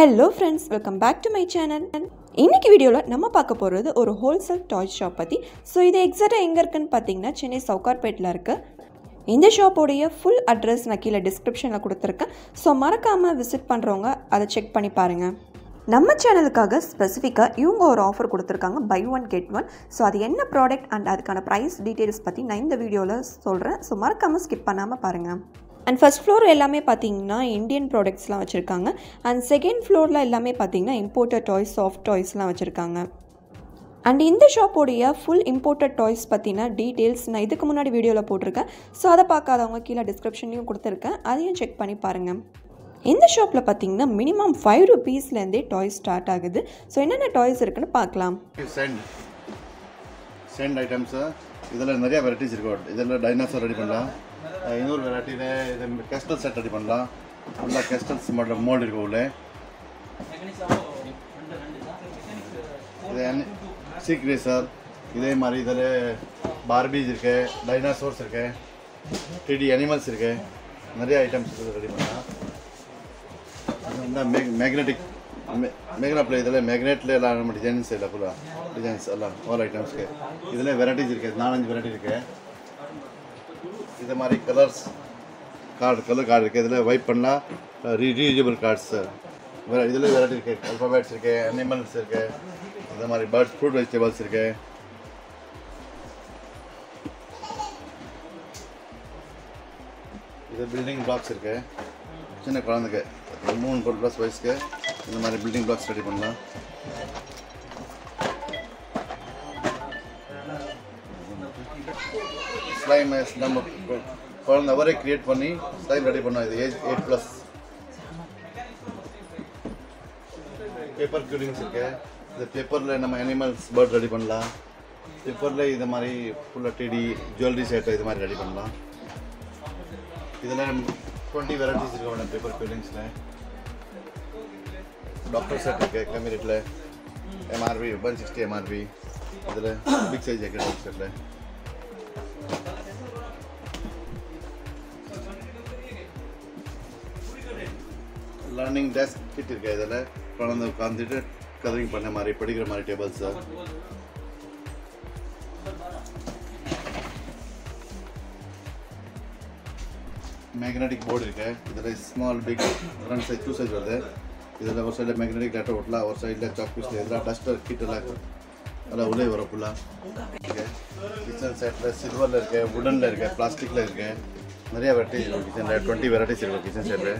hello friends welcome back to my channel இன்னைக்கு வீடியோவில் நம்ம பார்க்க போகிறது ஒரு ஹோல்சேல் டாய் ஷாப் பற்றி ஸோ இது எக்ஸாக்டாக எங்கே இருக்குன்னு பார்த்தீங்கன்னா சென்னை சவுகார்பேட்டில் இருக்குது இந்த ஷாப்போடைய ஃபுல் அட்ரஸ் நான் கீழே டிஸ்கிரிப்ஷனில் கொடுத்துருக்கேன் ஸோ மறக்காமல் விசிட் பண்ணுறவங்க அதை செக் பண்ணி பாருங்கள் நம்ம சேனலுக்காக ஸ்பெசிஃபிக்காக இவங்க ஒரு ஆஃபர் கொடுத்துருக்காங்க buy one get one so அது என்ன ப்ராடக்ட் அண்ட் அதுக்கான ப்ரைஸ் டீட்டெயில்ஸ் பற்றி நான் இந்த வீடியோவில் சொல்கிறேன் ஸோ மறக்காமல் ஸ்கிப் பண்ணாமல் பாருங்கள் அண்ட் ஃபர்ஸ்ட் ஃப்ளோர் எல்லாமே பார்த்தீங்கன்னா இந்தியன் ப்ராடக்ட்ஸ்லாம் வச்சுருக்காங்க அண்ட் செகண்ட் ஃப்ளோரில் எல்லாமே பார்த்தீங்கன்னா இம்போர்ட்டட் டாய்ஸ் சாஃப்ட் டாய்ஸ்லாம் வச்சுருக்காங்க அண்ட் இந்த ஷாப்போடைய ஃபுல் இம்போர்ட்டட் டாய்ஸ் பற்றின டீட்டெயில்ஸ் நான் இதுக்கு முன்னாடி வீடியோவில் போட்டிருக்கேன் ஸோ அதை பார்க்காதவங்க கீழே டிஸ்கிரிப்ஷன்லையும் கொடுத்துருக்கேன் அதையும் செக் பண்ணி பாருங்கள் இந்த ஷாப்பில் பார்த்தீங்கன்னா மினிமம் ஃபைவ் ருபீஸ்லேருந்தே டாய்ஸ் ஸ்டார்ட் ஆகுது ஸோ என்னென்ன டாய்ஸ் இருக்குன்னு பார்க்கலாம் சென்ட் சென்ட் ஐட்டம்ஸு இதில் நிறைய வெரைட்டிஸ் இருக்கும் இதில் டைனாசர் ரெடி பண்ணலாம் அஹ் இன்னொரு வெரைட்டியில் இது கெஸ்டல் செட் ரெடி பண்ணலாம் ஃபுல்லாக கெஸ்டல்ஸ் மட்டும் மோல்டு இருக்கும் உள்ளே இது சீக் ரேசர் இதே மாதிரி இதில் பார்பீஸ் இருக்கு டைனாசோர்ஸ் இருக்கு த்ரீடி அனிமல்ஸ் இருக்கு நிறைய ஐட்டம்ஸ் இதில் ரெடி பண்ணலாம் இந்த மேக் மேக்னெட்டிக் மேக்னாப்பில் இதில் மேக்னெட்டில் எல்லாம் நம்ம டிசைன்ஸ் இல்லை ஃபுல்லாக டிசைன்ஸ் எல்லாம் ஆல் ஐட்டம்ஸ்க்கு இதில் வெரைட்டிஸ் இருக்குது நாலஞ்சு வெரைட்டி இருக்குது இது மாதிரி கலர்ஸ் கார்டு கலர் கார்டு இருக்குது இதில் வைப் பண்ணலாம் ரீ ரீயூஜபிள் கார்ட்ஸ் இதில் வெரைட்டி இருக்குது அல்ஃபாபேட்ஸ் இருக்குது அனிமல்ஸ் இருக்குது இந்த மாதிரி பேர்ட்ஸ் ஃப்ரூட் வெஜிடபிள்ஸ் இருக்குது இது பில்டிங் பிளாக்ஸ் இருக்குது சின்ன குழந்தைக்கு மூணு ஃபோர் ப்ளஸ் வயசுக்கு இந்த மாதிரி பில்டிங் பிளாக்ஸ் ரெடி பண்ணலாம் ஸ்லைம் நம்ம கு- குழந்தை அவரே கிரியேட் பண்ணி ஸ்லைம் ரெடி பண்ணோம் இது age eight plus paper quillings இருக்கு இந்த பேப்பரில் நம்ம அனிமல்ஸ் பேர்ட் ரெடி பண்ணலாம் பேப்பரில் இது மாதிரி ஃபுல்லாக டெடி ஜுவல்லரி செட் இது மாதிரி ரெடி பண்ணலாம் இதில் டுவெண்ட்டி வெரைட்டிஸ் இருக்கு மேடம் பேப்பர் க்யூரிங்ஸில் டாக்டர் செட் இருக்கு கம்மி ரேட்டில் எம்ஆர்பி ஒன் சிக்ஸ்டி எம்ஆர்பி இதில் பிக் சைஸ் ஜாக்கெட் செட்டில் லேர்னிங் டெஸ்க் கிட் இருக்கு இதில் குழந்தை உட்காந்துட்டு கலரிங் பண்ண மாதிரி படிக்கிற மாதிரி டேபிள்ஸு மேக்னெட்டிக் போர்டு இருக்கு இதில் small big front size two size வருது இதில் ஒரு சைடில் மேக்னெட்டிக் லேட்டர் ஒட்டலாம் ஒரு சைடில் சாக் பீஸ் இதெல்லாம் டஸ்டர் கிட் எல்லாம் எல்லாம் உள்ளே வரும் ஃபுல்லாக கிச்சன் செட்டில் சில்வரில் இருக்கு வுடனில் இருக்கு பிளாஸ்டிக்கில் இருக்கு நிறைய வெரைட்டிஸ் இருக்கும் கிச்சனில் டுவெண்ட்டி வெரைட்டிஸ் இருக்கும் கிச்சன் செட்டில்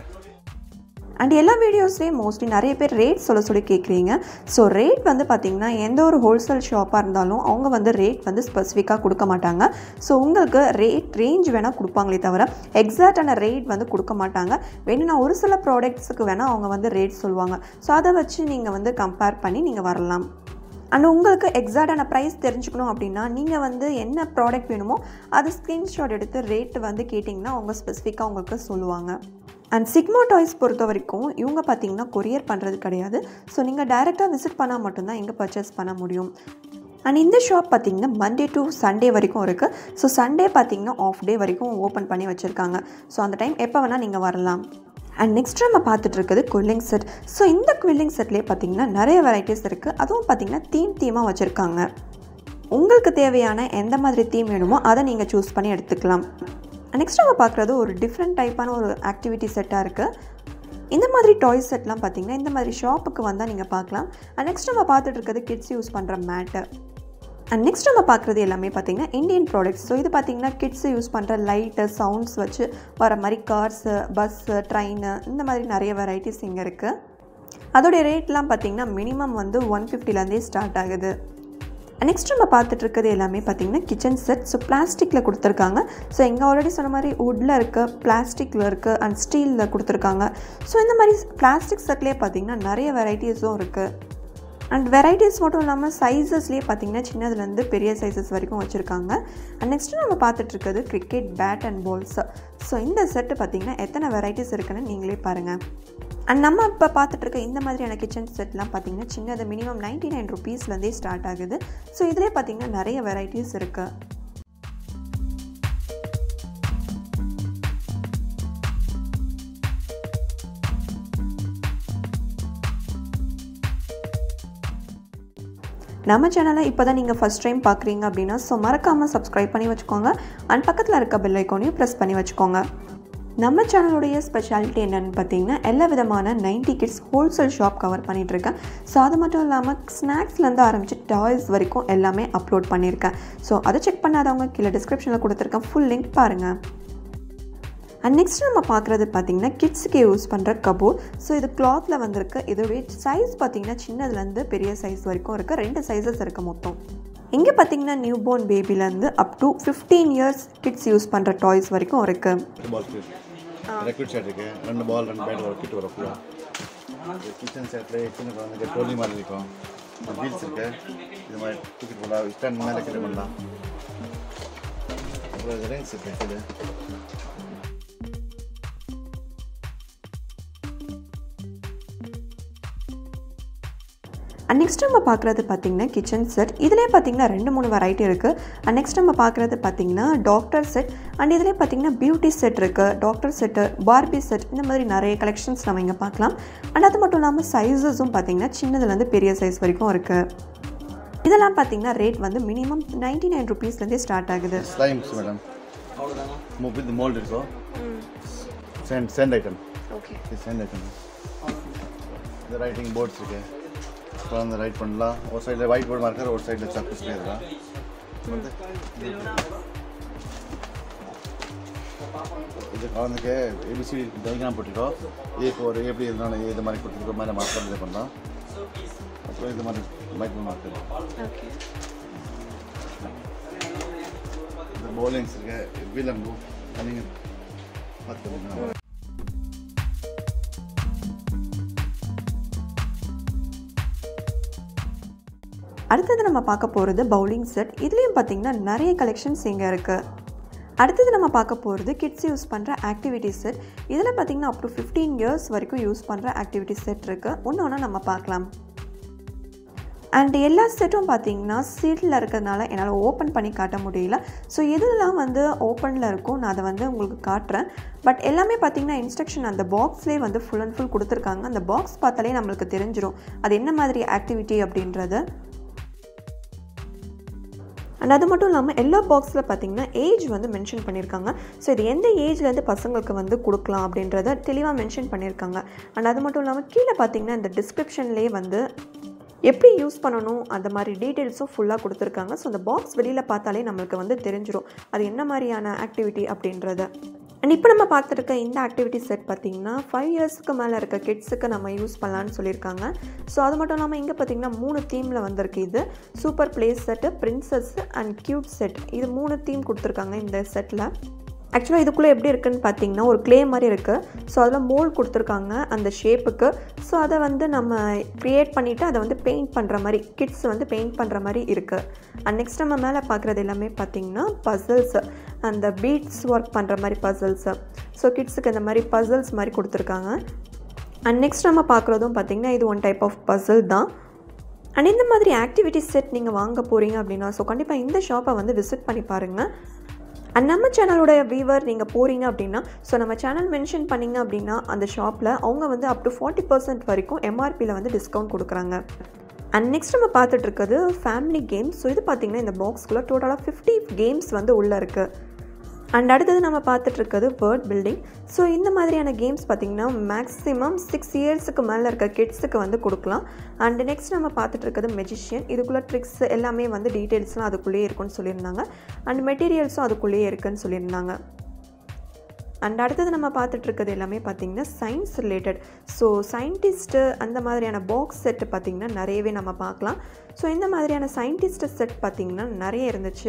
அண்ட் எல்லா வீடியோஸ்லேயும் மோஸ்ட்லி நிறைய பேர் ரேட் சொல்ல சொல்லி கேட்குறீங்க ஸோ ரேட் வந்து பார்த்திங்கன்னா எந்த ஒரு ஹோல்சேல் ஷாப்பாக இருந்தாலும் அவங்க வந்து ரேட் வந்து ஸ்பெசிஃபிக்காக கொடுக்க மாட்டாங்க ஸோ உங்களுக்கு ரேட் ரேஞ்ச் வேணால் கொடுப்பாங்களே தவிர எக்ஸாக்டான ரேட் வந்து கொடுக்க மாட்டாங்க வேணும்னா ஒரு சில ப்ராடக்ட்ஸுக்கு வேணால் அவங்க வந்து ரேட் சொல்லுவாங்க ஸோ அதை வச்சு நீங்கள் வந்து கம்பேர் பண்ணி நீங்கள் வரலாம் அண்ட் உங்களுக்கு எக்ஸாக்டான ப்ரைஸ் தெரிஞ்சுக்கணும் அப்படின்னா நீங்கள் வந்து என்ன ப்ராடக்ட் வேணுமோ அது ஸ்க்ரீன்ஷாட் எடுத்து ரேட் வந்து கேட்டிங்கன்னா அவங்க ஸ்பெசிஃபிக்காக உங்களுக்கு சொல்லுவாங்க அண்ட் சிக்மா டாய்ஸ் பொறுத்த வரைக்கும் இவங்க பார்த்தீங்கன்னா கொரியர் பண்ணுறது கிடையாது ஸோ நீங்கள் டைரெக்டாக விசிட் பண்ணால் மட்டும்தான் எங்கே பர்ச்சேஸ் பண்ண முடியும் அண்ட் இந்த ஷாப் பார்த்தீங்கன்னா மண்டே டு சண்டே வரைக்கும் இருக்குது ஸோ சண்டே பார்த்தீங்கன்னா ஆஃப் டே வரைக்கும் ஓப்பன் பண்ணி வச்சுருக்காங்க ஸோ அந்த டைம் எப்போ வேணால் நீங்கள் வரலாம் அண்ட் நெக்ஸ்ட் நம்ம பார்த்துட்டு இருக்குது குவில்லிங் செட் ஸோ இந்த குவில்லிங் செட்லேயே பார்த்தீங்கன்னா நிறைய வெரைட்டிஸ் இருக்குது அதுவும் பார்த்தீங்கன்னா தீம் தீமாக வச்சுருக்காங்க உங்களுக்கு தேவையான எந்த மாதிரி தீம் வேணுமோ அதை நீங்கள் சூஸ் பண்ணி எடுத்துக்கலாம் நெக்ஸ்ட் நம்ம பார்க்குறது ஒரு டிஃப்ரெண்ட் டைப்பான ஒரு ஆக்டிவிட்டி செட்டாக இருக்குது இந்த மாதிரி டாய்ஸ் செட்லாம் பார்த்தீங்கன்னா இந்த மாதிரி ஷாப்புக்கு வந்தால் நீங்கள் பார்க்கலாம் அண்ட் நெக்ஸ்ட் நம்ம பார்த்துட்டு இருக்கிறது கிட்ஸ் யூஸ் பண்ணுற மேட்டு அண்ட் நெக்ஸ்ட் நம்ம பார்க்குறது எல்லாமே பார்த்தீங்கன்னா இந்தியன் ப்ராடக்ட்ஸ் ஸோ இது பார்த்தீங்கன்னா கிட்ஸ் யூஸ் பண்ணுற லைட்டு சவுண்ட்ஸ் வச்சு வர மாதிரி கார்ஸு பஸ்ஸு ட்ரெயின் இந்த மாதிரி நிறைய வெரைட்டிஸ் இங்கே இருக்குது அதோடைய ரேட்லாம் பார்த்தீங்கன்னா மினிமம் வந்து ஒன் ஃபிஃப்டிலேருந்தே ஸ்டார்ட் ஆகுது நெக்ஸ்ட் நம்ம பார்த்துட்டு இருக்கிறது எல்லாமே பார்த்தீங்கன்னா கிச்சன் செட் ஸோ பிளாஸ்டிக்கில் கொடுத்துருக்காங்க ஸோ எங்கே ஆல்ரெடி சொன்ன மாதிரி வுட்டில் இருக்குது பிளாஸ்டிக்கில் இருக்குது அண்ட் ஸ்டீலில் கொடுத்துருக்காங்க ஸோ இந்த மாதிரி பிளாஸ்டிக் செட்லேயே பார்த்தீங்கன்னா நிறைய வெரைட்டிஸும் இருக்குது அண்ட் வெரைட்டிஸ் மட்டும் இல்லாமல் சைஸஸ்லேயே பார்த்தீங்கன்னா சின்னதுலேருந்து பெரிய சைஸஸ் வரைக்கும் வச்சுருக்காங்க அண்ட் நெக்ஸ்ட்டு நம்ம பார்த்துட்டு இருக்கிறது cricket bat and balls so இந்த செட்டு பார்த்தீங்கன்னா எத்தனை வெரைட்டிஸ் இருக்குன்னு நீங்களே பாருங்கள் அண்ட் நம்ம இப்போ பார்த்துட்டு இருக்க இந்த மாதிரியான கிச்சன் செட்லாம் பார்த்தீங்கன்னா சின்னது மினிமம் நைன்டி நைன் ருபீஸ்லேருந்தே ஸ்டார்ட் ஆகுது ஸோ இதிலே பார்த்தீங்கன்னா நிறைய வெரைட்டிஸ் இருக்குது நம்ம சேனலை இப்போ தான் நீங்கள் ஃபஸ்ட் டைம் பார்க்குறீங்க அப்படின்னா ஸோ மறக்காமல் சப்ஸ்கிரைப் பண்ணி வச்சுக்கோங்க அண்ட் பக்கத்தில் இருக்க பெல் ஐக்கானையும் ப்ரெஸ் பண்ணி வச்சுக்கோங்க நம்ம சேனலுடைய ஸ்பெஷாலிட்டி என்னென்னு பார்த்தீங்கன்னா எல்லா விதமான ninety kids wholesale shop cover பண்ணிகிட்ருக்கேன் ஸோ அது மட்டும் இல்லாமல் ஸ்நாக்ஸ்லேருந்து ஆரம்பித்து டாய்ஸ் வரைக்கும் எல்லாமே அப்லோட் பண்ணியிருக்கேன் ஸோ அதை செக் பண்ணாதவங்க கீழே டிஸ்கிரிப்ஷனில் கொடுத்துருக்கேன் ஃபுல் லிங்க் பாருங்கள் அண்ட் நெக்ஸ்ட் நம்ம பார்க்குறது பார்த்தீங்கன்னா கிட்ஸுக்கு யூஸ் பண்ணுற கபோர்ட் ஸோ இது கிளாத்தில் வந்திருக்கு இதோடைய சைஸ் பார்த்தீங்கன்னா சின்னதுலேருந்து பெரிய சைஸ் வரைக்கும் இருக்குது ரெண்டு சைஸஸ் இருக்குது மொத்தம் இங்கே பார்த்தீங்கன்னா நியூ போர்ன் பேபிலேருந்து up to fifteen years kids use பண்ணுற டாய்ஸ் வரைக்கும் இருக்குது பால் ரெக்ரூட் செட் இருக்கு ரெண்டு பால் ரெண்டு பேட் ஒரு கிட் வரும் ஃபுல்லாக கிச்சன் செட்டில் சின்ன குழந்தைங்க ட்ரோலி மாதிரி இருக்கும் வீல்ஸ் இருக்கு இது மாதிரி தூக்கிட்டு போகலாம் ஸ்டாண்ட் மேலே கிட்ட பண்ணலாம் அப்புறம் இது ரேஞ்ச் இருக்கு இது அண்ட் நெக்ஸ்ட் நம்ம பார்க்குறது பார்த்தீங்கன்னா கிச்சன் செட் இதிலே பார்த்தீங்கன்னா ரெண்டு மூணு வெரைட்டி இருக்குது அண்ட் நெக்ஸ்ட் நம்ம பார்க்குறது பார்த்தீங்கன்னா டாக்டர் செட் அண்ட் இதிலே பார்த்தீங்கன்னா பியூட்டி செட் இருக்குது டாக்டர் செட்டு பார்பி செட் இந்த மாதிரி நிறைய கலெக்ஷன்ஸ் நம்ம இங்கே பார்க்கலாம் அண்ட் அது மட்டும் இல்லாமல் சைஸஸும் பார்த்தீங்கன்னா சின்னதுலேருந்து பெரிய சைஸ் வரைக்கும் இருக்குது இதெல்லாம் பார்த்தீங்கன்னா ரேட் வந்து மினிமம் நைன்டி நைன் ருபீஸ்லேருந்தே ஸ்டார்ட் ஆகுது ஸ்லைம்ஸ் மேடம் வித் மோல்டு இருக்கும் சேண்ட் சேண்ட் ஐட்டம் ஓகே இது சேண்ட் ஐட்டம் இது ரைட்டிங் போர்ட்ஸ் இருக்கு குழந்தை ரைட் பண்ணலாம் ஒரு சைடில் ஒயிட் போர்டு மார்க்கர் ஒரு சைடில் சக்கு இதெல்லாம் வந்து இது குழந்தைக்கு ஏபிசி டைக்ராம் போட்டுருக்கோம் ஏ ஃபோர் எப்படி இருந்தாலும் இது மாதிரி கொடுத்துருக்கோம் மாதிரி மார்க்கர் இது பண்ணலாம் அப்புறம் இது மாதிரி மைக்ரோ மார்க்கர் ஓகே இந்த போலிங்ஸ் இருக்கு விலங்கு நீங்கள் பார்த்துக்கோங்க அடுத்தது நம்ம பார்க்க போகிறது பவுலிங் செட் இதுலேயும் பார்த்தீங்கன்னா நிறைய கலெக்ஷன்ஸ் இங்கே இருக்குது அடுத்தது நம்ம பார்க்க போகிறது கிட்ஸ் யூஸ் பண்ணுற ஆக்டிவிட்டி செட் இதில் பார்த்தீங்கன்னா அப் டு ஃபிஃப்டீன் இயர்ஸ் வரைக்கும் யூஸ் பண்ணுற ஆக்டிவிட்டி செட் இருக்குது ஒன்று ஒன்றா நம்ம பார்க்கலாம் அண்ட் எல்லா செட்டும் பார்த்தீங்கன்னா சீட்டில் இருக்கிறதுனால என்னால் ஓப்பன் பண்ணி காட்ட முடியல ஸோ எதுலாம் வந்து ஓப்பனில் இருக்கும் நான் அதை வந்து உங்களுக்கு காட்டுறேன் பட் எல்லாமே பார்த்தீங்கன்னா இன்ஸ்ட்ரக்ஷன் அந்த பாக்ஸ்லேயே வந்து ஃபுல் அண்ட் ஃபுல் கொடுத்துருக்காங்க அந்த பாக்ஸ் பார்த்தாலே நம்மளுக்கு தெரிஞ்சிடும் அது என்ன மாதிரி ஆக்டிவிட்டி அப்படின்றது அண்ட் அது மட்டும் இல்லாமல் எல்லா பாக்ஸில் பார்த்தீங்கன்னா ஏஜ் வந்து மென்ஷன் பண்ணியிருக்காங்க ஸோ இது எந்த ஏஜ்லேருந்து பசங்களுக்கு வந்து கொடுக்கலாம் அப்படின்றத தெளிவாக மென்ஷன் பண்ணியிருக்காங்க அண்ட் அது மட்டும் இல்லாமல் கீழே பார்த்தீங்கன்னா இந்த டிஸ்கிரிப்ஷன்லேயே வந்து எப்படி யூஸ் பண்ணணும் அந்த மாதிரி டீட்டெயில்ஸும் ஃபுல்லாக கொடுத்துருக்காங்க ஸோ அந்த பாக்ஸ் வெளியில் பார்த்தாலே நம்மளுக்கு வந்து தெரிஞ்சிடும் அது என்ன மாதிரியான ஆக்டிவிட்டி அப்படின்றத அண்ட் இப்போ நம்ம பார்த்துருக்க இந்த ஆக்டிவிட்டி செட் பார்த்திங்கன்னா ஃபைவ் இயர்ஸ்க்கு மேலே இருக்க கிட்ஸுக்கு நம்ம யூஸ் பண்ணலான்னு சொல்லியிருக்காங்க ஸோ அது மட்டும் இல்லாமல் இங்கே பார்த்திங்கன்னா மூணு தீமில் வந்திருக்கு இது சூப்பர் பிளேஸ் set princess and cute set இது மூணு தீம் கொடுத்துருக்காங்க இந்த செட்டில் ஆக்சுவலாக இதுக்குள்ளே எப்படி இருக்குன்னு பார்த்தீங்கன்னா ஒரு க்ளே மாதிரி இருக்குது ஸோ அதில் மோல்ட் கொடுத்துருக்காங்க அந்த ஷேப்புக்கு ஸோ அதை வந்து நம்ம க்ரியேட் பண்ணிவிட்டு அதை வந்து பெயிண்ட் பண்ணுற மாதிரி கிட்ஸ் வந்து பெயிண்ட் பண்ணுற மாதிரி இருக்குது அண்ட் நெக்ஸ்ட் நம்ம மேலே பார்க்குறது எல்லாமே பார்த்திங்கன்னா பசில்ஸு அந்த பீட்ஸ் ஒர்க் பண்ணுற மாதிரி பசில்ஸு ஸோ கிட்ஸுக்கு இந்த மாதிரி பசில்ஸ் மாதிரி கொடுத்துருக்காங்க அண்ட் நெக்ஸ்ட் நம்ம பார்க்குறதும் பார்த்திங்கன்னா இது ஒன் டைப் ஆஃப் பசில் தான் அண்ட் இந்த மாதிரி ஆக்டிவிட்டி செட் நீங்கள் வாங்க போகிறீங்க அப்படின்னா ஸோ கண்டிப்பாக இந்த ஷாப்பை வந்து விசிட் பண்ணி பாருங்கள் அண்ட் நம்ம சேனலோட வியூவர் நீங்கள் போகிறீங்க அப்படின்னா ஸோ நம்ம சேனல் மென்ஷன் பண்ணிங்க அப்படின்னா அந்த ஷாப்பில் அவங்க வந்து அப் டு ஃபார்ட்டி பர்சன்ட் வரைக்கும் எம்ஆர்பியில் வந்து டிஸ்கவுண்ட் கொடுக்குறாங்க அண்ட் நெக்ஸ்ட் நம்ம பார்த்துட்டு இருக்கிறது ஃபேமிலி கேம்ஸ் ஸோ இது பார்த்திங்கன்னா இந்த பாக்ஸ்குள்ளே டோட்டலாக ஃபிஃப்டி கேம்ஸ் வந்து உள்ளே இருக்குது அண்ட் அடுத்தது நம்ம பார்த்துட்டு இருக்கிறது வேர்ட் பில்டிங் ஸோ இந்த மாதிரியான கேம்ஸ் பார்த்திங்கன்னா மேக்ஸிமம் சிக்ஸ் இயர்ஸுக்கு மேலே இருக்க கிட்ஸுக்கு வந்து கொடுக்கலாம் அண்ட் நெக்ஸ்ட் நம்ம பார்த்துட்டு இருக்கிறது மெஜிஷியன் இதுக்குள்ளே ட்ரிக்ஸ் எல்லாமே வந்து டீட்டெயில்ஸ்லாம் அதுக்குள்ளேயே இருக்குன்னு சொல்லியிருந்தாங்க அண்ட் மெட்டீரியல்ஸும் அதுக்குள்ளேயே இருக்குன்னு சொல்லியிருந்தாங்க அண்ட் அடுத்தது நம்ம பார்த்துட்டு இருக்கிறது எல்லாமே பார்த்திங்கன்னா சயின்ஸ் ரிலேட்டட் ஸோ சயின்டிஸ்ட்டு அந்த மாதிரியான பாக்ஸ் செட்டு பார்த்திங்கன்னா நிறையவே நம்ம பார்க்கலாம் ஸோ இந்த மாதிரியான சயின்டிஸ்ட் செட் பார்த்திங்கன்னா நிறைய இருந்துச்சு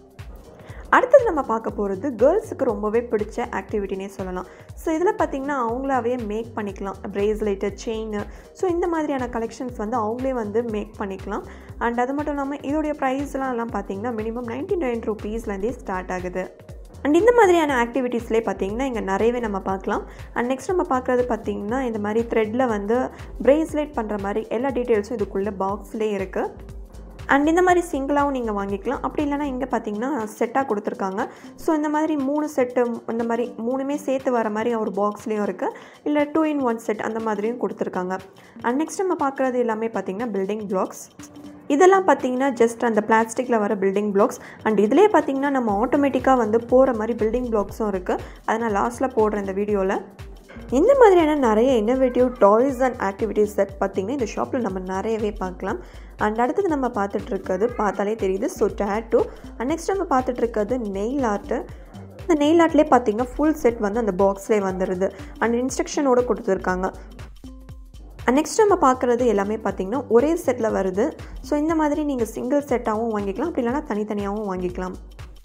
அடுத்தது நம்ம பார்க்க போகிறது கேர்ள்ஸுக்கு ரொம்பவே பிடிச்ச ஆக்டிவிட்டினே சொல்லலாம் ஸோ இதில் பார்த்திங்கன்னா அவங்களாவே மேக் பண்ணிக்கலாம் ப்ரேஸ்லெட்டு செயின் ஸோ இந்த மாதிரியான கலெக்ஷன்ஸ் வந்து அவங்களே வந்து மேக் பண்ணிக்கலாம் அண்ட் அது மட்டும் இல்லாமல் இதோடைய ப்ரைஸ்லாம் எல்லாம் பார்த்திங்கன்னா மினிமம் நைன்டி நைன் ருபீஸ்லேருந்தே ஸ்டார்ட் ஆகுது அண்ட் இந்த மாதிரியான ஆக்டிவிட்டீஸ்லேயே பார்த்தீங்கன்னா இங்கே நிறையவே நம்ம பார்க்கலாம் அண்ட் நெக்ஸ்ட் நம்ம பார்க்குறது பார்த்திங்கன்னா இந்த மாதிரி த்ரெட்டில் வந்து ப்ரேஸ்லெட் பண்ணுற மாதிரி எல்லா டீட்டெயில்ஸும் இதுக்குள்ளே பாக்ஸ்லேயே இருக்குது அண்ட் இந்த மாதிரி சிங்கிளாகவும் நீங்கள் வாங்கிக்கலாம் அப்படி இல்லைனா இங்கே பார்த்தீங்கன்னா செட்டாக கொடுத்துருக்காங்க ஸோ இந்த மாதிரி மூணு செட்டு இந்த மாதிரி மூணுமே சேர்த்து வர மாதிரி ஒரு பாக்ஸ்லேயும் இருக்குது இல்லை டூ இன் ஒன் செட் அந்த மாதிரியும் கொடுத்துருக்காங்க அண்ட் நெக்ஸ்ட் நம்ம பார்க்குறது எல்லாமே பார்த்தீங்கன்னா பில்டிங் பிளாக்ஸ் இதெல்லாம் பார்த்தீங்கன்னா ஜஸ்ட் அந்த பிளாஸ்டிக்கில் வர பில்டிங் பிளாக்ஸ் அண்ட் இதிலே பார்த்தீங்கன்னா நம்ம ஆட்டோமேட்டிக்காக வந்து போகிற மாதிரி பில்டிங் பிளாக்ஸும் இருக்குது அதை நான் லாஸ்ட்டில் போடுறேன் இந்த வீடியோவில் இந்த மாதிரியான நிறைய innovative toys and activities set பார்த்திங்கன்னா இந்த ஷாப்பில் நம்ம நிறையவே பார்க்கலாம் அண்ட் அடுத்தது நம்ம பார்த்துட்டு இருக்கிறது பார்த்தாலே தெரியுது ஸோ டேட்டூ அண்ட் நெக்ஸ்ட் நம்ம பார்த்துட்டு இருக்கிறது நெயில் ஆர்ட்டு இந்த நெயில் ஆர்ட்லேயே பார்த்தீங்கன்னா ஃபுல் செட் வந்து அந்த பாக்ஸ்லேயே வந்துடுது அண்ட் இன்ஸ்ட்ரக்ஷனோட கொடுத்துருக்காங்க நெக்ஸ்ட் நம்ம பார்க்குறது எல்லாமே பார்த்தீங்கன்னா ஒரே செட்டில் வருது ஸோ இந்த மாதிரி நீங்கள் சிங்கிள் செட்டாகவும் வாங்கிக்கலாம் அப்படி இல்லைனா தனித்தனியாகவும் வாங்கிக்கலாம்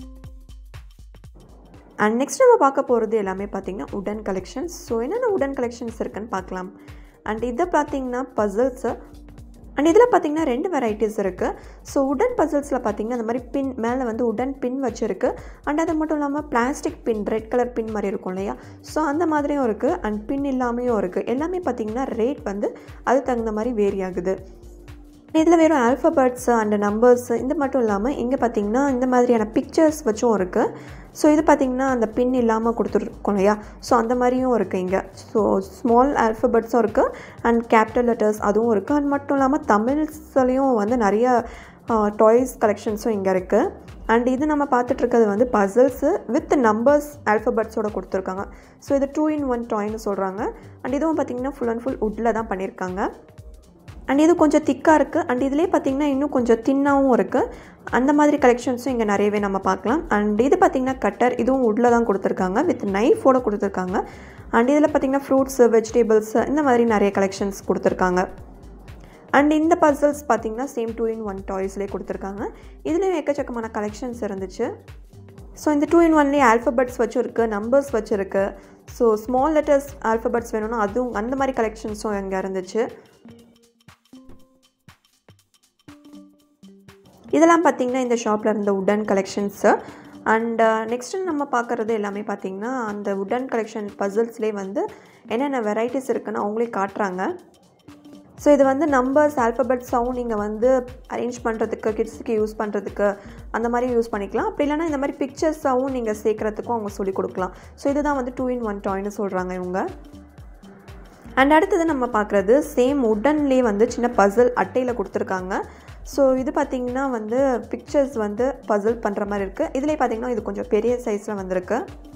அண்ட் நெக்ஸ்ட் நம்ம பார்க்க போகிறது எல்லாமே பார்த்தீங்கன்னா உடன் கலெக்ஷன்ஸ் ஸோ என்னென்ன உடன் கலெக்ஷன்ஸ் இருக்குன்னு பார்க்கலாம் அண்ட் இதை பார்த்தீங்கன்னா பசில்ஸு அண்ட் இதில் பார்த்தீங்கன்னா ரெண்டு வெரைட்டிஸ் இருக்குது ஸோ உடன் பசில்ஸில் பார்த்தீங்கன்னா அந்த மாதிரி பின் மேலே வந்து உடன் பின் வச்சுருக்கு அண்ட் அது மட்டும் இல்லாமல் plastic pin red colour pin மாதிரி இருக்கும் இல்லையா ஸோ அந்த மாதிரியும் இருக்குது அண்ட் பின் இல்லாமையும் இருக்குது எல்லாமே பார்த்தீங்கன்னா ரேட் வந்து அதுக்கு தகுந்த மாதிரி வேரி ஆகுது இதில் வெறும் ஆல்ஃபபெட்ஸ் அண்ட் நம்பர்ஸ் இது மட்டும் இல்லாமல் இங்கே பார்த்தீங்கன்னா இந்த மாதிரியான பிக்சர்ஸ் வச்சும் இருக்குது ஸோ இது பார்த்திங்கன்னா அந்த பின் இல்லாமல் கொடுத்துருக்கோம் இல்லையா ஸோ அந்த மாதிரியும் இருக்குது இங்கே ஸோ ஸ்மால் ஆல்ஃபபெட்ஸும் இருக்குது அண்ட் கேபிட்டல் லெட்டர்ஸ் அதுவும் இருக்குது அண்ட் மட்டும் இல்லாமல் தமிழ்ஸ்லையும் வந்து நிறைய டாய்ஸ் கலெக்ஷன்ஸும் இங்கே இருக்குது அண்ட் இது நம்ம பார்த்துட்ருக்கிறது வந்து பசில்ஸு வித் நம்பர்ஸ் ஆல்ஃபபெட்ஸோட கொடுத்துருக்காங்க ஸோ இது டூ இன் ஒன் டாய்னு சொல்கிறாங்க அண்ட் இதுவும் பார்த்திங்கன்னா ஃபுல் அண்ட் ஃபுல் உட்டில் தான் பண்ணியிருக்காங்க அண்ட் இது கொஞ்சம் திக்காக இருக்குது அண்ட் இதிலே பார்த்திங்கன்னா இன்னும் கொஞ்சம் தின்னாகவும் இருக்குது அந்த மாதிரி கலெக்ஷன்ஸும் இங்கே நிறையவே நம்ம பார்க்கலாம் அண்ட் இது பார்த்திங்கன்னா கட்டர் இதுவும் உட்டில் தான் கொடுத்துருக்காங்க வித் நைஃபோட கொடுத்துருக்காங்க அண்ட் இதில் பார்த்திங்கன்னா ஃப்ரூட்ஸு வெஜிடபிள்ஸ் இந்த மாதிரி நிறைய கலெக்ஷன்ஸ் கொடுத்துருக்காங்க அண்ட் இந்த பசில்ஸ் பார்த்திங்கன்னா சேம் டூ இன் ஒன் டாய்ஸ்லேயே கொடுத்துருக்காங்க இதுலேயும் எக்கச்சக்கமான கலெக்ஷன்ஸ் இருந்துச்சு ஸோ இந்த டூ இன் ஒன்லேயே ஆல்ஃபபெட்ஸ் வச்சுருக்கு நம்பர்ஸ் வச்சுருக்கு ஸோ ஸ்மால் லெட்டர்ஸ் ஆல்ஃபபெட்ஸ் வேணும்னா அதுவும் அந்த மாதிரி கலெக்ஷன்ஸும் இங்கே இருந்துச்சு இதெல்லாம் பார்த்திங்கன்னா இந்த ஷாப்பில் இருந்த உடன் கலெக்ஷன்ஸு அண்ட் நெக்ஸ்ட்டு நம்ம பார்க்குறது எல்லாமே பார்த்திங்கன்னா அந்த உடன் கலெக்ஷன் பசில்ஸ்லேயே வந்து என்னென்ன வெரைட்டிஸ் இருக்குன்னு அவங்களே காட்டுறாங்க ஸோ இது வந்து நம்பர்ஸ் ஆல்ஃபபெட்ஸாகவும் நீங்கள் வந்து அரேஞ்ச் பண்ணுறதுக்கு கிட்ஸுக்கு யூஸ் பண்ணுறதுக்கு அந்த மாதிரி யூஸ் பண்ணிக்கலாம் அப்படி இல்லைனா இந்த மாதிரி பிக்சர்ஸாகவும் நீங்கள் சேர்க்குறதுக்கும் அவங்க சொல்லிக் கொடுக்கலாம் ஸோ இதுதான் வந்து டூ இன் ஒன் டாய்னு சொல்கிறாங்க இவங்க அண்ட் அடுத்தது நம்ம பார்க்குறது சேம் உடன்லேயே வந்து சின்ன பசில் அட்டையில் கொடுத்துருக்காங்க ஸோ இது பார்த்திங்கன்னா வந்து பிக்சர்ஸ் வந்து பசில் பண்ணுற மாதிரி இருக்குது இதிலே பார்த்திங்கன்னா இது கொஞ்சம் பெரிய சைஸில் வந்திருக்கு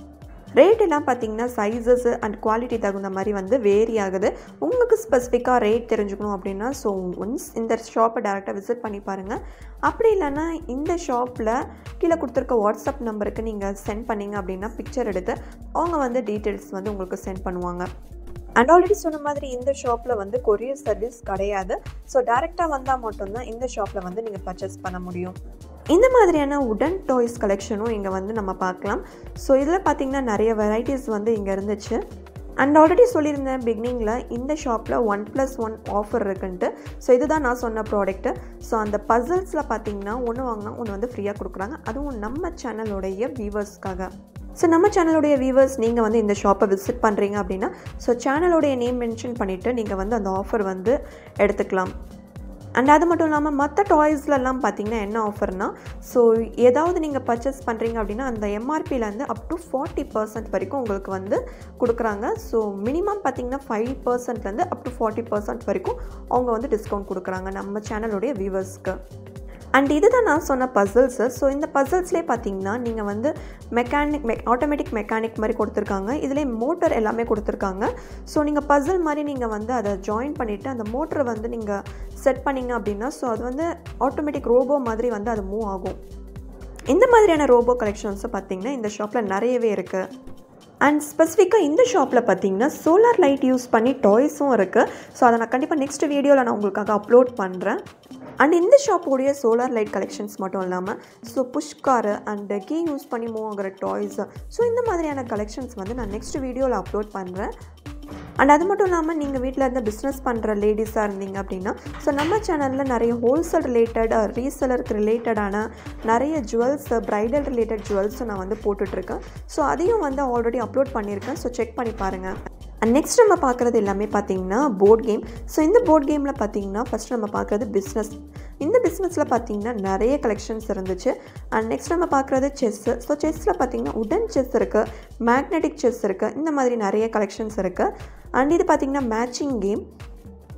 ரேட் எல்லாம் பார்த்தீங்கன்னா சைஸஸ் அண்ட் குவாலிட்டி தகுந்த மாதிரி வந்து வேரி ஆகுது உங்களுக்கு ஸ்பெசிஃபிக்காக ரேட் தெரிஞ்சுக்கணும் அப்படின்னா ஸோ ஒன்ஸ் இந்த ஷாப்பை டேரெக்டாக விசிட் பண்ணி பாருங்கள் அப்படி இல்லைன்னா இந்த ஷாப்பில் கீழே கொடுத்துருக்க வாட்ஸ்அப் நம்பருக்கு நீங்கள் சென்ட் பண்ணிங்க அப்படின்னா பிக்சர் எடுத்து அவங்க வந்து டீட்டெயில்ஸ் வந்து உங்களுக்கு சென்ட் பண்ணுவாங்க அண்ட் ஆல்ரெடி சொன்ன மாதிரி இந்த ஷாப்பில் வந்து கொரியர் சர்வீஸ் கிடையாது ஸோ டேரெக்டாக வந்தால் மட்டும்தான் இந்த ஷாப்பில் வந்து நீங்கள் பர்ச்சேஸ் பண்ண முடியும் இந்த மாதிரியான உடன் டாய்ஸ் கலெக்ஷனும் இங்கே வந்து நம்ம பார்க்கலாம் ஸோ இதில் பார்த்திங்கன்னா நிறைய வெரைட்டிஸ் வந்து இங்கே இருந்துச்சு அண்ட் ஆல்ரெடி சொல்லியிருந்தேன் பிகினிங்கில் இந்த ஷாப்பில் ஒன் ப்ளஸ் ஒன் ஆஃபர் இருக்குன்ட்டு ஸோ இதுதான் நான் சொன்ன ப்ராடக்ட்டு ஸோ அந்த பசில்ஸில் பார்த்தீங்கன்னா ஒன்று வாங்கினா ஒன்று வந்து ஃப்ரீயாக கொடுக்குறாங்க அதுவும் நம்ம சேனலோடைய வியூவர்ஸ்க்காக ஸோ நம்ம சேனலுடைய வியூவர்ஸ் நீங்கள் வந்து இந்த ஷாப்பை விசிட் பண்ணுறீங்க அப்படின்னா ஸோ சேனலோடைய நேம் மென்ஷன் பண்ணிவிட்டு நீங்கள் வந்து அந்த ஆஃபர் வந்து எடுத்துக்கலாம் அண்ட் அது மட்டும் இல்லாமல் மற்ற டாய்ஸ்லலாம் பார்த்தீங்கன்னா என்ன ஆஃபர்னா ஸோ ஏதாவது நீங்கள் பர்ச்சேஸ் பண்ணுறீங்க அப்படின்னா அந்த எம்ஆர்பிலேருந்து அப் டு ஃபார்ட்டி பர்சன்ட் வரைக்கும் உங்களுக்கு வந்து கொடுக்குறாங்க ஸோ மினிமம் பார்த்தீங்கன்னா ஃபைவ் பர்சன்ட்லேருந்து அப் டு ஃபார்ட்டி பர்சன்ட் வரைக்கும் அவங்க வந்து டிஸ்கவுண்ட் கொடுக்குறாங்க நம்ம சேனலுடைய வியூவர்ஸ்க்கு அண்ட் இதுதான் நான் சொன்ன பசில்ஸு ஸோ இந்த பசில்ஸ்லேயே பார்த்தீங்கன்னா நீங்கள் வந்து மெக்கானிக் மெக் ஆட்டோமேட்டிக் மெக்கானிக் மாதிரி கொடுத்துருக்காங்க இதிலே மோட்டர் எல்லாமே கொடுத்துருக்காங்க ஸோ நீங்கள் பசில் மாதிரி நீங்கள் வந்து அதை ஜாயின் பண்ணிவிட்டு அந்த மோட்டரை வந்து நீங்கள் செட் பண்ணிங்க அப்படின்னா ஸோ அது வந்து ஆட்டோமேட்டிக் ரோபோ மாதிரி வந்து அது மூவ் ஆகும் இந்த மாதிரியான ரோபோ கலெக்ஷன்ஸை பார்த்தீங்கன்னா இந்த ஷாப்பில் நிறையவே இருக்குது அண்ட் ஸ்பெசிஃபிக்காக இந்த ஷாப்பில் பார்த்தீங்கன்னா சோலார் லைட் யூஸ் பண்ணி டாய்ஸும் இருக்குது ஸோ அதை நான் கண்டிப்பாக நெக்ஸ்ட் வீடியோவில் நான் உங்களுக்காக அப்லோட் பண்ணுறேன் அண்ட் இந்த ஷாப்போடைய சோலார் லைட் கலெக்ஷன்ஸ் மட்டும் இல்லாமல் so push car and key use பண்ணி மூவ் ஆகிற டாய்ஸ் ஸோ இந்த மாதிரியான கலெக்ஷன்ஸ் வந்து நான் நெக்ஸ்ட் வீடியோவில் அப்லோட் பண்ணுறேன் அண்ட் அது மட்டும் இல்லாமல் நீங்கள் வீட்டில் இருந்து பிஸ்னஸ் பண்ணுற லேடிஸாக இருந்தீங்க அப்படின்னா ஸோ நம்ம சேனலில் நிறைய ஹோல்சேல் ரிலேட்டட் ரீசெலருக்கு ரிலேட்டடான நிறைய ஜுவல்ஸ் ப்ரைடல் ரிலேட்டட் ஜுவல்ஸும் நான் வந்து போட்டுட்ருக்கேன் ஸோ அதையும் வந்து ஆல்ரெடி அப்லோட் பண்ணியிருக்கேன் ஸோ செக் பண்ணி பாருங்கள் அண்ட் நெக்ஸ்ட் நம்ம பார்க்குறது எல்லாமே பார்த்தீங்கன்னா போர்ட் கேம் ஸோ இந்த போர்ட் கேமில் பார்த்தீங்கன்னா ஃபஸ்ட் நம்ம பார்க்குறது பிஸ்னஸ் இந்த பிஸ்னஸில் பார்த்தீங்கன்னா நிறைய கலெக்ஷன்ஸ் இருந்துச்சு அண்ட் நெக்ஸ்ட் நம்ம பார்க்குறது செஸ்ஸு ஸோ செஸ்ஸில் பார்த்தீங்கன்னா உடன் செஸ் இருக்குது மேக்னெட்டிக் செஸ் இருக்குது இந்த மாதிரி நிறைய கலெக்ஷன்ஸ் இருக்குது அண்ட் இது பார்த்தீங்கன்னா மேட்சிங் கேம்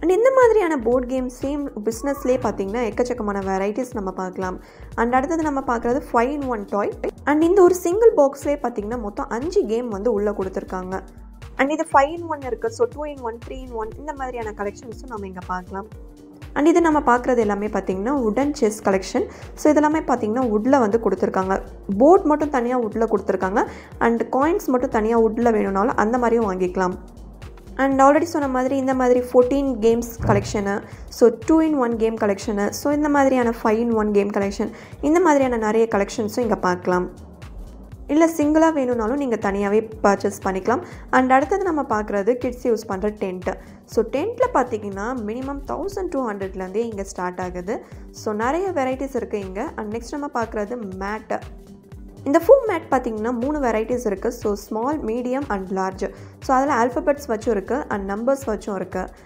அண்ட் இந்த மாதிரியான போர்ட் கேம் சேம் பிஸ்னஸ்லேயே பார்த்தீங்கன்னா எக்கச்சக்கமான வெரைட்டிஸ் நம்ம பார்க்கலாம் அண்ட் அடுத்தது நம்ம பார்க்குறது five in one toy and இந்த ஒரு சிங்கிள் பாக்ஸ்லேயே பார்த்தீங்கன்னா மொத்தம் அஞ்சு கேம் வந்து உள்ளே கொடுத்துருக்காங்க அண்ட் இது ஃபைவ் இன் ஒன் இருக்குது so two in one three in one இந்த மாதிரியான கலெக்ஷன்ஸும் நம்ம இங்கே பார்க்கலாம் அண்ட் இது நம்ம பார்க்குறது எல்லாமே பார்த்தீங்கன்னா உடன் செஸ் கலெக்ஷன் ஸோ இதெல்லாமே பார்த்தீங்கன்னா வுட்டில் வந்து கொடுத்துருக்காங்க போர்ட் மட்டும் தனியாக வுட்டில் கொடுத்துருக்காங்க அண்ட் காயின்ஸ் மட்டும் தனியாக வுட்டில் வேணும்னாலும் அந்த மாதிரியும் வாங்கிக்கலாம் அண்ட் ஆல்ரெடி சொன்ன மாதிரி இந்த மாதிரி fourteen games collection so two in one game collection so இந்த மாதிரியான five in one game collection இந்த மாதிரியான நிறைய கலெக்ஷன்ஸும் இங்கே பார்க்கலாம் இல்லை சிங்கிளாக வேணும்னாலும் நீங்கள் தனியாகவே பர்ச்சேஸ் பண்ணிக்கலாம் அண்ட் அடுத்தது நம்ம பார்க்குறது கிட்ஸ் யூஸ் பண்ணுற டென்ட்டு ஸோ டென்ட்டில் பார்த்தீங்கன்னா மினிமம் தௌசண்ட் டூ ஹண்ட்ரட்லேருந்தே இங்கே ஸ்டார்ட் ஆகுது ஸோ நிறைய வெரைட்டிஸ் இருக்குது இங்கே அண்ட் நெக்ஸ்ட் நம்ம பார்க்குறது மேட்டு இந்த ஃபூ மேட் பார்த்தீங்கன்னா மூணு வெரைட்டிஸ் இருக்குது so small medium and large so அதில் ஆல்ஃபபெட்ஸ் வச்சும் இருக்குது அண்ட் நம்பர்ஸ் வச்சும் இருக்குது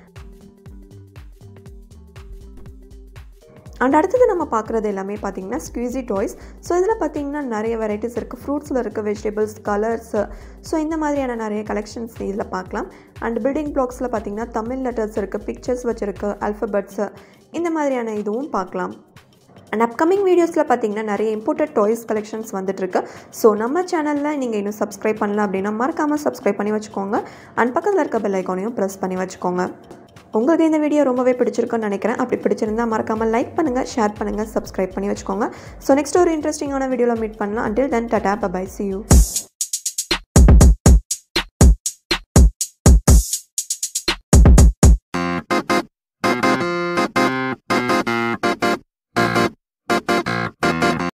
அண்ட் அடுத்தது நம்ம பார்க்குறது எல்லாமே பார்த்தீங்கன்னா ஸ்குவீசி டாய்ஸ் ஸோ இதில் பார்த்தீங்கன்னா நிறைய வெரைட்டிஸ் இருக்குது ஃப்ரூட்ஸில் இருக்குது வெஜிடபிள்ஸ் கலர்ஸு ஸோ இந்த மாதிரியான நிறைய கலெக்ஷன்ஸ் இதில் பார்க்கலாம் அண்ட் பில்டிங் பிளாக்ஸில் பார்த்தீங்கன்னா தமிழ் லெட்டர்ஸ் இருக்குது பிக்சர்ஸ் வச்சுருக்கு ஆல்ஃபபெட்ஸு இந்த மாதிரியான இதுவும் பார்க்கலாம் அண்ட் அப்கமிங் வீடியோஸில் பார்த்தீங்கன்னா நிறைய இம்போர்ட்டட் டாய்ஸ் கலெக்ஷன்ஸ் வந்துட்டுருக்கு ஸோ நம்ம சேனலில் நீங்கள் இன்னும் சப்ஸ்கிரைப் பண்ணல அப்படின்னா மறக்காமல் சப்ஸ்கிரைப் பண்ணி வச்சுக்கோங்க அண்ட் பக்கத்தில் இருக்க பெல் ஐக்கானையும் ப்ரெஸ் பண்ணி வச்சுக்கோங்க உங்களுக்கு இந்த வீடியோ ரொம்பவே பிடிச்சிருக்குன்னு நினைக்கிறேன் அப்படி பிடிச்சிருந்தா மறக்காமல் லைக் பண்ணுங்கள் ஷேர் பண்ணுங்கள் சப்ஸ்கிரைப் பண்ணி வச்சுக்கோங்க ஸோ நெக்ஸ்ட் ஒரு இன்ட்ரெஸ்டிங்கான வீடியோவில் மீட் பண்ணலாம் until then tata bye see you